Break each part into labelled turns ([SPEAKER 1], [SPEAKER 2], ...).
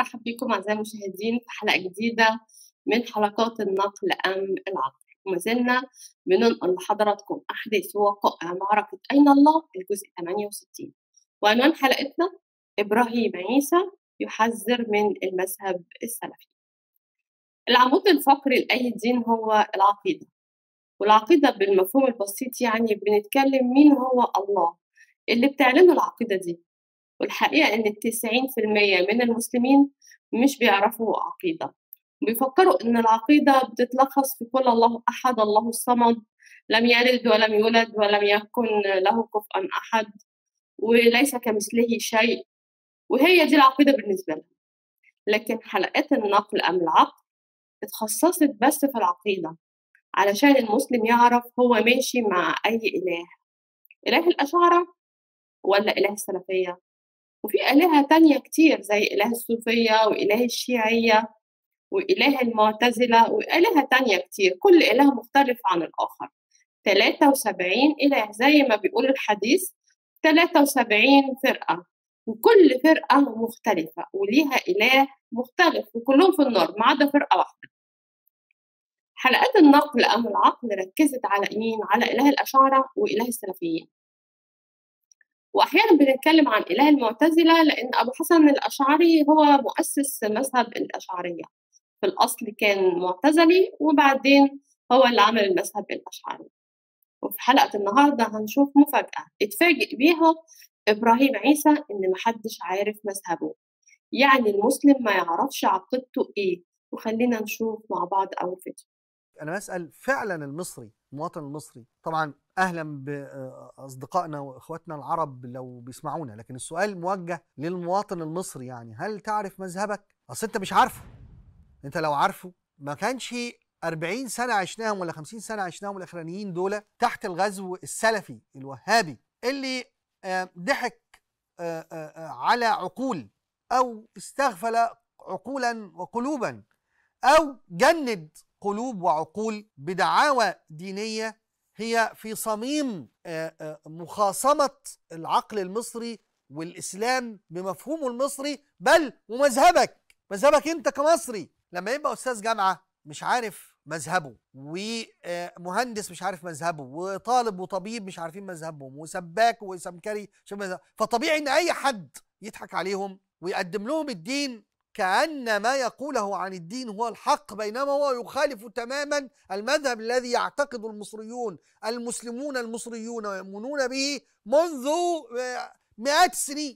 [SPEAKER 1] برحب بكم أعزائي المشاهدين في حلقة جديدة من حلقات النقل أم العقل وما زلنا بننقل لحضراتكم أحداث ووقائع معركة أين الله الجزء 68 وعنوان حلقتنا إبراهيم عيسى يحذر من المذهب السلفي العمود الفقري لأي دين هو العقيدة والعقيدة بالمفهوم البسيط يعني بنتكلم مين هو الله اللي بتعلنه العقيدة دي والحقيقة إن التسعين في المية من المسلمين مش بيعرفوا عقيدة بيفكروا إن العقيدة بتتلخص في كل الله أحد الله الصمد لم يلد ولم يولد ولم يكن له كفءا أحد وليس كمثله شيء وهي دي العقيدة بالنسبة لهم لكن حلقات النقل أم العقل اتخصصت بس في العقيدة علشان المسلم يعرف هو ماشي مع أي إله إله الأشاعرة ولا إله السلفية وفي آلهة تانية كتير زي إله الصوفية وإله الشيعية وإله المعتزلة وآلهة تانية كتير كل إله مختلف عن الآخر 73 إله زي ما بيقول الحديث 73 فرقة وكل فرقة مختلفة وليها إله مختلف وكلهم في النار ما عدا فرقة واحدة حلقات النقل أم العقل ركزت على مين؟ على إله الأشاعرة وإله السلفيين واحيانا بنتكلم عن اله المعتزله لان ابو حسن الاشعري هو مؤسس مذهب الاشعريه في الاصل كان معتزلي وبعدين هو اللي عمل المذهب الاشعري وفي حلقه النهارده هنشوف مفاجاه اتفاجئ بيها ابراهيم عيسى ان محدش عارف مذهبه يعني المسلم ما يعرفش عقيدته ايه وخلينا نشوف مع بعض اول فيديو
[SPEAKER 2] انا بسال فعلا المصري المواطن المصري طبعا اهلا باصدقائنا واخواتنا العرب لو بيسمعونا لكن السؤال موجه للمواطن المصري يعني هل تعرف مذهبك اصل انت مش عارفه انت لو عارفه ما كانش 40 سنه عشناهم ولا 50 سنه عشناهم الاخرانيين دول تحت الغزو السلفي الوهابي اللي ضحك على عقول او استغفل عقولا وقلوبا او جند قلوب وعقول بدعاوى دينيه هي في صميم مخاصمه العقل المصري والاسلام بمفهومه المصري بل ومذهبك مذهبك انت كمصري لما يبقى استاذ جامعه مش عارف مذهبه ومهندس مش عارف مذهبه وطالب وطبيب مش عارفين مذهبهم وسباك وسمكري فطبيعي ان اي حد يضحك عليهم ويقدم لهم الدين كأن ما يقوله عن الدين هو الحق بينما هو يخالف تماما المذهب الذي يعتقد المصريون المسلمون المصريون ويؤمنون به منذ مئات السنين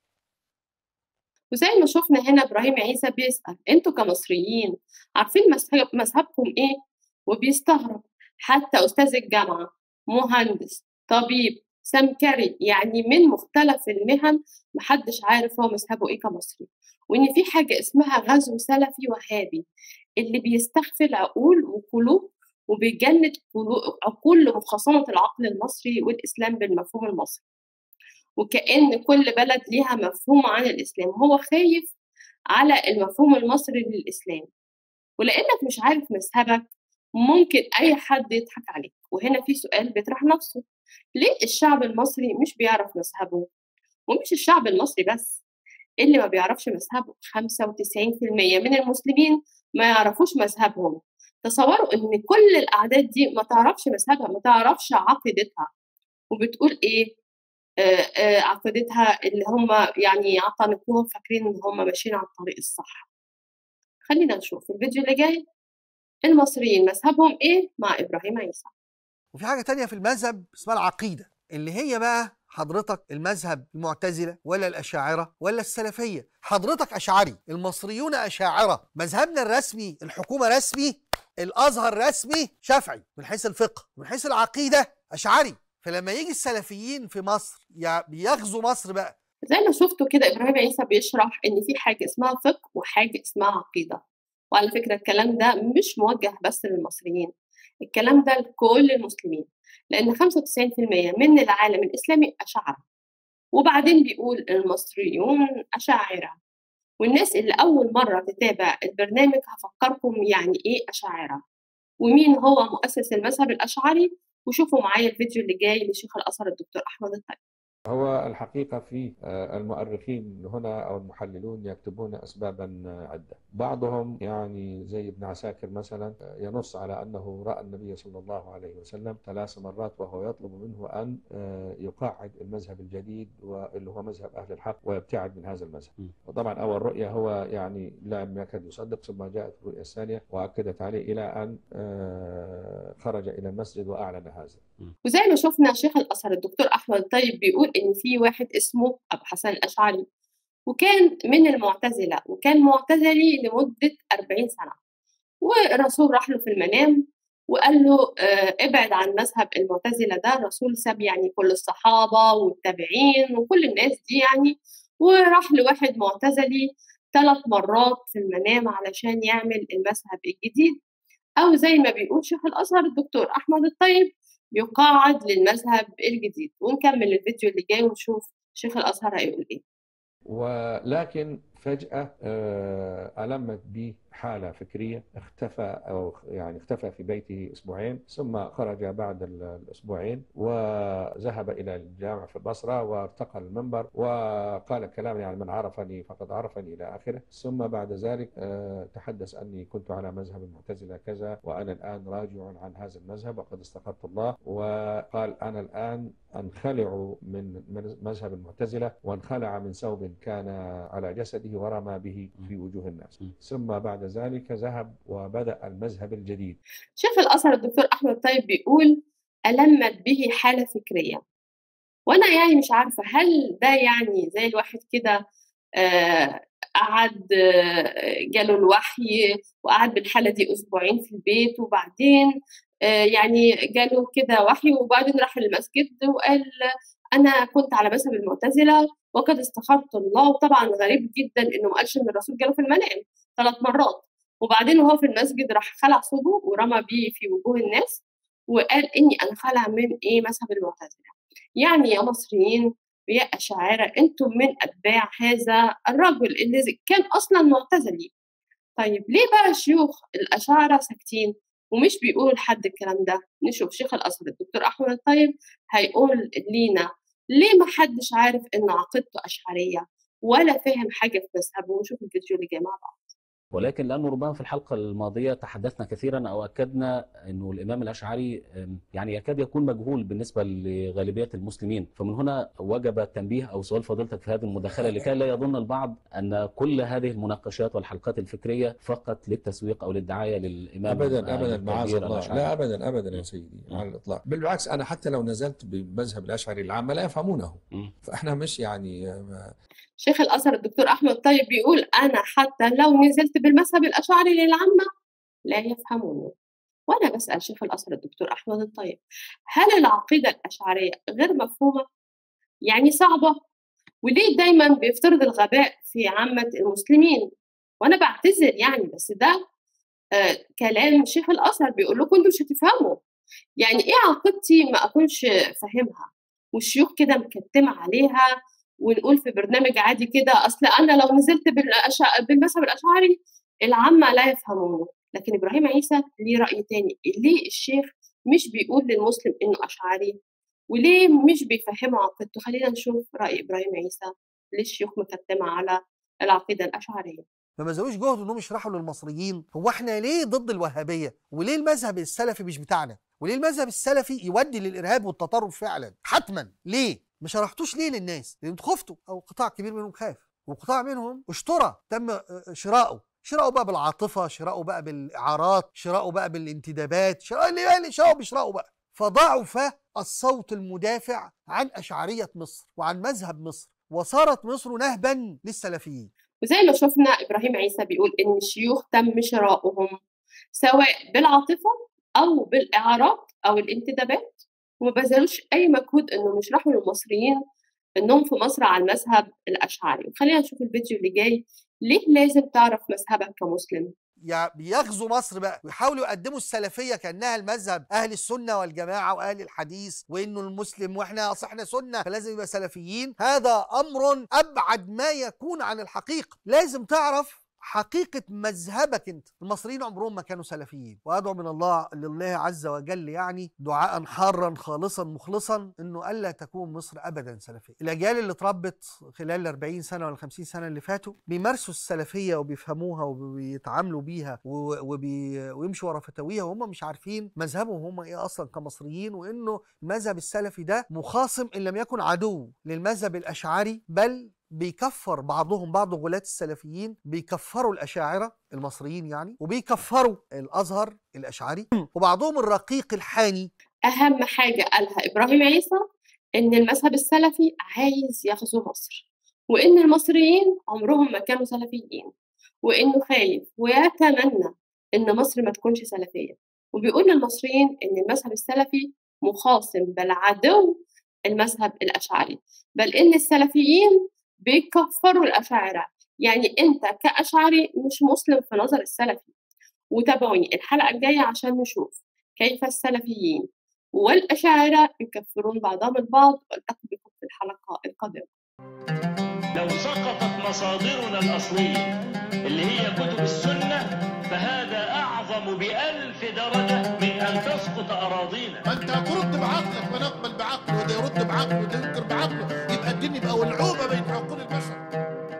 [SPEAKER 1] وزي ما شفنا هنا ابراهيم عيسى بيسال انتوا كمصريين عارفين مذهبكم ايه وبيستغرب حتى استاذ الجامعه مهندس طبيب سمكري يعني من مختلف المهن محدش عارف هو مذهبه ايه كمصري وان في حاجه اسمها غزو سلفي وهابي اللي بيستغفل عقول وقلوب وبيجند عقول لمخاصمه العقل المصري والاسلام بالمفهوم المصري وكأن كل بلد ليها مفهوم عن الإسلام هو خايف على المفهوم المصري للإسلام ولأنك مش عارف مذهبك ممكن أي حد يضحك عليك وهنا في سؤال بيطرح نفسه ليه الشعب المصري مش بيعرف مذهبه ومش الشعب المصري بس اللي ما بيعرفش مذهبه 95% من المسلمين ما يعرفوش مذهبهم تصوروا ان كل الاعداد دي ما تعرفش مذهبها ما تعرفش عقيدتها وبتقول ايه آآ آآ عقيدتها اللي هم يعني عقنتوهم فاكرين ان هم ماشيين على الطريق الصح خلينا نشوف في الفيديو اللي جاي المصريين مذهبهم ايه مع ابراهيم عيسى
[SPEAKER 2] وفي حاجه تانية في المذهب اسمها العقيده اللي هي بقى حضرتك المذهب المعتزلة ولا الأشاعرة ولا السلفية حضرتك أشعري المصريون أشاعرة مذهبنا الرسمي الحكومة رسمي الأزهر رسمي شافعي من حيث الفقه من حيث العقيدة أشعري فلما يجي السلفيين في مصر بيغزوا مصر بقى
[SPEAKER 1] زي ما شفتوا كده إبراهيم عيسى بيشرح إن في حاجة اسمها فقه وحاجة اسمها عقيدة وعلى فكرة الكلام ده مش موجه بس للمصريين الكلام ده لكل المسلمين لأن 95% من العالم الإسلامي أشاعرة وبعدين بيقول المصريون أشاعرة والناس اللي أول مرة تتابع البرنامج هفكركم يعني إيه أشاعرة ومين هو مؤسس المذهب الأشعري وشوفوا معايا الفيديو اللي جاي لشيخ الأزهر الدكتور أحمد الطيب
[SPEAKER 3] هو الحقيقة في آه، المؤرخين هنا أو المحللون يكتبون أسبابا عدة بعضهم يعني زي ابن عساكر مثلا آه، ينص على أنه رأى النبي صلى الله عليه وسلم ثلاث مرات وهو يطلب منه أن آه، يقاعد المذهب الجديد واللي هو مذهب أهل الحق ويبتعد من هذا المذهب
[SPEAKER 4] م.
[SPEAKER 3] وطبعا أول رؤية هو يعني لم يكد يصدق ثم جاءت الرؤية الثانية وأكدت عليه إلى أن آه، خرج إلى المسجد وأعلن هذا
[SPEAKER 1] وزي ما شفنا شيخ الأزهر الدكتور أحمد طيب بيقول إن في واحد اسمه أبو حسن الأشعري وكان من المعتزلة وكان معتزلي لمدة 40 سنة والرسول راح له في المنام وقال له آه، ابعد عن مذهب المعتزلة ده الرسول ساب يعني كل الصحابة والتابعين وكل الناس دي يعني وراح لواحد معتزلي ثلاث مرات في المنام علشان يعمل المذهب الجديد أو زي ما بيقول شيخ الأزهر الدكتور أحمد الطيب يقاعد للمذهب الجديد ونكمل الفيديو اللي جاي ونشوف شيخ الأزهر هيقول إيه
[SPEAKER 3] ولكن فجأة آه، ألمت بي حالة فكرية اختفى أو يعني اختفى في بيته أسبوعين ثم خرج بعد ال- الأسبوعين وذهب إلى الجامع في البصرة وارتقى المنبر وقال كلام يعني من عرفني فقد عرفني إلى آخره ثم بعد ذلك آه، تحدث أني كنت على مذهب المعتزلة كذا وأنا الآن راجع عن هذا المذهب وقد استقرت الله وقال أنا الآن أنخلع من من مذهب المعتزلة وانخلع من ثوب كان على جسده ورمى به في وجوه الناس
[SPEAKER 4] م.
[SPEAKER 3] ثم بعد ذلك ذهب وبدأ المذهب الجديد
[SPEAKER 1] شيخ الأزهر الدكتور أحمد طيب بيقول ألمت به حالة فكرية وأنا يعني مش عارفة هل ده يعني زي الواحد كده آه، قعد آه، جاله الوحي وقعد بالحالة دي أسبوعين في البيت وبعدين آه، يعني جاله كده وحي وبعدين راح المسجد وقال أنا كنت على مذهب المعتزلة وقد استخرت الله وطبعا غريب جدا إنه ما قالش إن الرسول جاله في المنام ثلاث مرات وبعدين وهو في المسجد راح خلع ثوبه ورمى بيه في وجوه الناس وقال إني أنا خلع من إيه مذهب المعتزلة يعني يا مصريين ويا أشاعرة أنتم من أتباع هذا الرجل اللي كان أصلا معتزلي طيب ليه بقى شيوخ الأشاعرة ساكتين ومش بيقولوا لحد الكلام ده نشوف شيخ الأزهر الدكتور أحمد الطيب هيقول لينا ليه ما حدش عارف إن عقيدته أشعرية ولا فاهم حاجة في مذهبه ونشوف الفيديو اللي جاي مع بعض
[SPEAKER 4] ولكن لانه ربما في الحلقه الماضيه تحدثنا كثيرا او اكدنا انه الامام الاشعري أم، يعني يكاد يكون مجهول بالنسبه لغالبيه المسلمين، فمن هنا وجب التنبيه او سؤال فضيلتك في هذه المداخله لكي لا يظن البعض ان كل هذه المناقشات والحلقات الفكريه فقط للتسويق او للدعايه للامام
[SPEAKER 3] ابدا ابدا معاذ
[SPEAKER 4] الكبير
[SPEAKER 3] الله
[SPEAKER 4] الأشعري.
[SPEAKER 3] لا ابدا ابدا يا
[SPEAKER 4] م.
[SPEAKER 3] سيدي
[SPEAKER 4] م.
[SPEAKER 3] على الاطلاق بالعكس انا حتى لو نزلت بمذهب الاشعري العامه لا يفهمونه
[SPEAKER 4] م.
[SPEAKER 3] فاحنا مش يعني آه،
[SPEAKER 1] شيخ الأزهر الدكتور أحمد طيب بيقول أنا حتى لو نزلت بالمذهب الأشعري للعامة لا يفهمونه وأنا بسأل شيخ الأزهر الدكتور أحمد الطيب هل العقيدة الأشعرية غير مفهومة؟ يعني صعبة؟ وليه دايما بيفترض الغباء في عامة المسلمين؟ وأنا بعتذر يعني بس ده آه كلام شيخ الأزهر بيقول لكم أنتوا مش هتفهموا يعني إيه عقيدتي ما أكونش فاهمها والشيوخ كده مكتمة عليها ونقول في برنامج عادي كده اصل انا لو نزلت بالأشع... بالمذهب الاشعري العامه لا يفهمونه لكن ابراهيم عيسى ليه راي تاني ليه الشيخ مش بيقول للمسلم انه اشعري وليه مش بيفهمه عقيدته خلينا نشوف راي ابراهيم عيسى ليه الشيوخ مكتمه على العقيده الاشعريه
[SPEAKER 2] ما بذلوش جهد انهم يشرحوا للمصريين هو احنا ليه ضد الوهابيه وليه المذهب السلفي مش بتاعنا وليه المذهب السلفي يودي للارهاب والتطرف فعلا حتما ليه ما شرحتوش ليه للناس لان انتوا خفتوا او قطاع كبير منهم خاف وقطاع منهم اشترى تم آه، شراؤه شراؤه بقى بالعاطفه شراؤه بقى بالاعارات شراؤه بقى بالانتدابات شراؤه اللي اللي شراؤه بيشرأوا بقى فضعف الصوت المدافع عن اشعريه مصر وعن مذهب مصر وصارت مصر نهبا للسلفيين
[SPEAKER 1] وزي ما شفنا ابراهيم عيسى بيقول ان الشيوخ تم شراؤهم سواء بالعاطفه او بالاعارات او الانتدابات وما بذلوش اي مجهود انهم يشرحوا للمصريين انهم في مصر على المذهب الاشعري وخلينا نشوف الفيديو اللي جاي ليه لازم تعرف مذهبك كمسلم
[SPEAKER 2] يع- بيغزوا مصر بقى ويحاولوا يقدموا السلفيه كانها المذهب اهل السنه والجماعه واهل الحديث وانه المسلم واحنا اصل احنا سنه فلازم يبقى سلفيين هذا امر ابعد ما يكون عن الحقيقه لازم تعرف حقيقة مذهبك أنت المصريين عمرهم ما كانوا سلفيين وأدعو من الله لله عز وجل يعني دعاء حارا خالصا مخلصا أنه ألا تكون مصر أبدا سلفية الأجيال اللي اتربت خلال ال 40 سنة ولا 50 سنة اللي فاتوا بيمارسوا السلفية وبيفهموها وبيتعاملوا بيها و- وبي... ويمشوا ورا فتاويها وهم مش عارفين مذهبهم هم إيه أصلا كمصريين وإنه المذهب السلفي ده مخاصم إن لم يكن عدو للمذهب الأشعري بل بيكفر بعضهم بعض غلاة السلفيين بيكفروا الأشاعرة المصريين يعني وبيكفروا الأزهر الأشعري وبعضهم الرقيق الحاني
[SPEAKER 1] أهم حاجة قالها إبراهيم عيسى إن المذهب السلفي عايز يغزو مصر وإن المصريين عمرهم ما كانوا سلفيين وإنه خايف ويتمنى إن مصر ما تكونش سلفية وبيقول للمصريين إن المذهب السلفي مخاصم بل عدو المذهب الأشعري بل إن السلفيين بيكفروا الأشاعرة يعني أنت كأشعري مش مسلم في نظر السلفي وتابعوني الحلقة الجاية عشان نشوف كيف السلفيين والأشاعرة يكفرون بعضهم البعض والتقي بكم في الحلقة القادمة
[SPEAKER 5] لو سقطت مصادرنا الأصلية اللي هي كتب السنة فهذا أعظم بألف درجة من أن تسقط أراضينا
[SPEAKER 6] ما انت هترد بعقلك ونقبل بعقله وده يرد بعقله وده ينكر بعقله يبقى الدين يبقى ولعوب